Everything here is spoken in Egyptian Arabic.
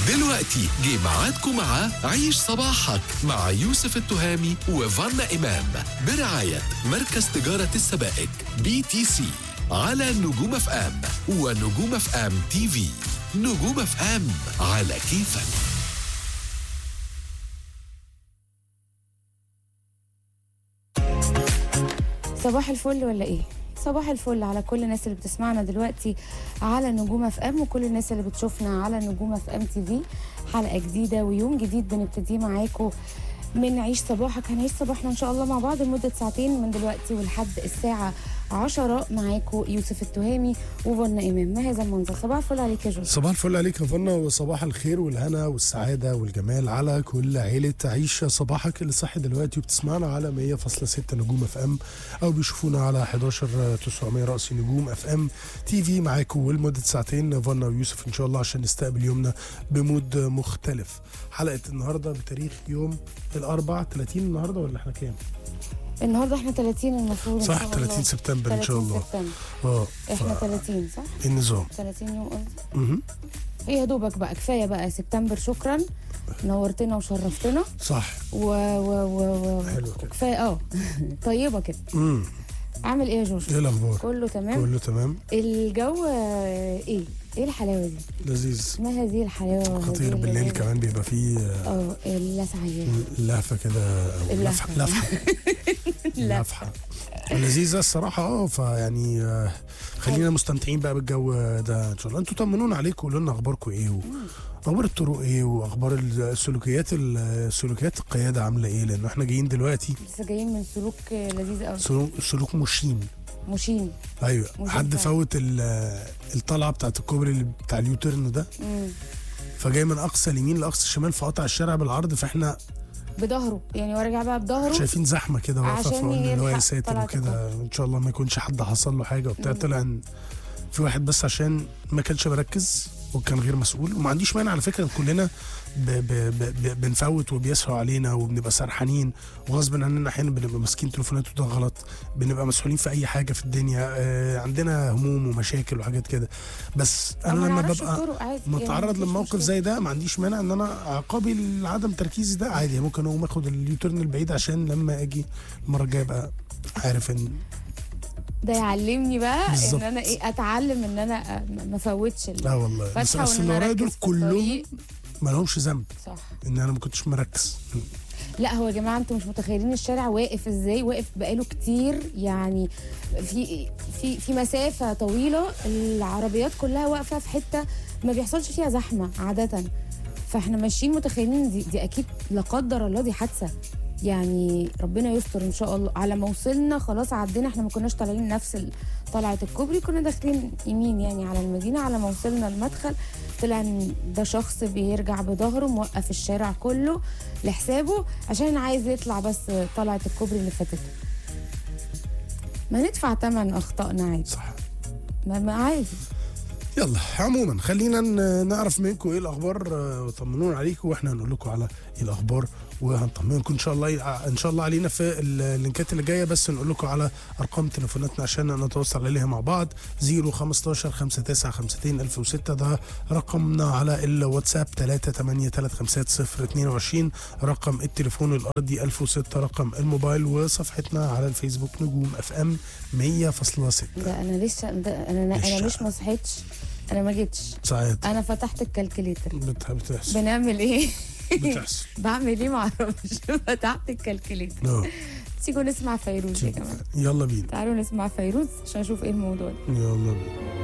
دلوقتي جه ميعادكم مع عيش صباحك مع يوسف التهامي وفانا إمام برعاية مركز تجارة السبائك بي تي سي على نجوم اف ام ونجوم اف ام تي في نجوم اف ام على كيفك صباح الفل ولا ايه صباح الفل على كل الناس اللي بتسمعنا دلوقتي على نجوم اف ام وكل الناس اللي بتشوفنا على نجوم اف ام تي في حلقه جديده ويوم جديد بنبتديه معاكم من عيش صباحك هنعيش صباحنا ان شاء الله مع بعض لمده ساعتين من دلوقتي ولحد الساعه 10 معاكم يوسف التهامي وفنا امام ما هذا المنظر صباح الفل عليك يا جوز صباح الفل عليك يا فنا وصباح الخير والهنا والسعادة والجمال على كل عيلة عيش صباحك اللي صاحي دلوقتي وبتسمعنا على 100.6 نجوم اف ام او بيشوفونا على 11 900 رأس نجوم اف ام تي في معاكم ولمدة ساعتين فنا ويوسف ان شاء الله عشان نستقبل يومنا بمود مختلف حلقة النهاردة بتاريخ يوم الأربع 30 النهاردة ولا احنا كام؟ النهارده احنا 30 المفروض إن صح شاء الله. 30 سبتمبر ان شاء 30 الله سبتمبر. اه احنا ف- 30 صح النظام 30 يوم قلت مهم. ايه يا دوبك بقى كفايه بقى سبتمبر شكرا نورتنا وشرفتنا صح و و و و حلو كده. كفايه اه طيبه كده امم عامل ايه يا جوجو ايه الاخبار؟ كله تمام كله تمام الجو آه، ايه ايه الحلاوه دي لذيذ ما هذه الحلاوه خطير هذه بالليل اللذاذة؟ كمان بيبقى فيه اه اللسعه لهفه كده أو اللهفة. لفحه لفحه لفحه لذيذه الصراحه اه فيعني آه، خلينا مستمتعين بقى بالجو ده ان شاء الله انتوا طمنونا عليكم وقولوا لنا اخباركم ايه و... اخبار الطرق ايه واخبار السلوكيات السلوكيات القياده عامله ايه لان احنا جايين دلوقتي لسه جايين من سلوك آه، لذيذ قوي سلوك, سلوك مشين مشين ايوه مشين حد فعلا. فوت ال- الطلعه بتاعت الكوبري اللي بتاع اليوتيرن ده مم. فجاي من اقصى اليمين لاقصى الشمال فقطع الشارع بالعرض فاحنا بظهره يعني ورجع بقى بظهره شايفين زحمه كده واقفه عشان فقلنا اللي هو يا يلحق ساتر طلعت وكده ان شاء الله ما يكونش حد حصل له حاجه وبتاع طلع ان في واحد بس عشان ما كانش مركز وكان غير مسؤول وما عنديش مانع على فكره إن كلنا ب ب ب ب بنفوت وبيسهوا علينا وبنبقى سرحانين وغصب عننا احيانا بنبقى ماسكين تليفونات وده غلط بنبقى مسؤولين في اي حاجه في الدنيا آه عندنا هموم ومشاكل وحاجات كده بس أو انا ما لما نعرفش ببقى الطرق عادي، يعني متعرض مفيش لموقف مشكلة. زي ده ما عنديش مانع ان انا عقابي لعدم تركيزي ده عادي ممكن اقوم اخد اليوتيرن البعيد عشان لما اجي المره الجايه ابقى عارف ان ده يعلمني بقى بالظبط. ان انا ايه اتعلم ان انا آه، ما ما افوتش ال- لا والله بس فاتحه اصل وان اللي انا ورايا دول اركز في كلهم الطريق. ما لهمش ذنب صح ان انا ما كنتش مركز لا هو يا جماعه انتوا مش متخيلين الشارع واقف ازاي واقف بقاله كتير يعني في في في مسافه طويله العربيات كلها واقفه في حته ما بيحصلش فيها زحمه عاده فاحنا ماشيين متخيلين دي, دي اكيد لا قدر الله دي حادثه يعني ربنا يستر ان شاء الله على ما وصلنا خلاص عدينا احنا ما كناش طالعين نفس ال- طلعه الكوبري كنا داخلين يمين يعني على المدينه على ما وصلنا المدخل طلع ان ده شخص بيرجع بظهره موقف الشارع كله لحسابه عشان عايز يطلع بس طلعه الكوبري اللي فاتته ما ندفع ثمن اخطائنا عادي صح ما ما عادي يلا عموما خلينا ن- نعرف منكم ايه الاخبار آه، وطمنونا عليكم واحنا هنقول لكم على ايه الاخبار وهنطمنكم ان شاء الله ان شاء الله علينا في اللينكات اللي جايه بس نقول لكم على ارقام تليفوناتنا عشان نتواصل عليها مع بعض 015 5952 1006 ده رقمنا على الواتساب 3835022 رقم التليفون الارضي 1006 رقم الموبايل وصفحتنا على الفيسبوك نجوم اف ام 100.6 ده انا لسه ده انا انا لسه. مش ما صحيتش انا ما جيتش ساعات انا فتحت الكالكوليتر بت- بتحصل بنعمل ايه بتحصل بعمل ايه معرفش فتحت الكالكوليتر اه تيجوا نسمع فيروز يا جماعه يلا بينا تعالوا نسمع فيروز عشان اشوف ايه الموضوع ده يلا بينا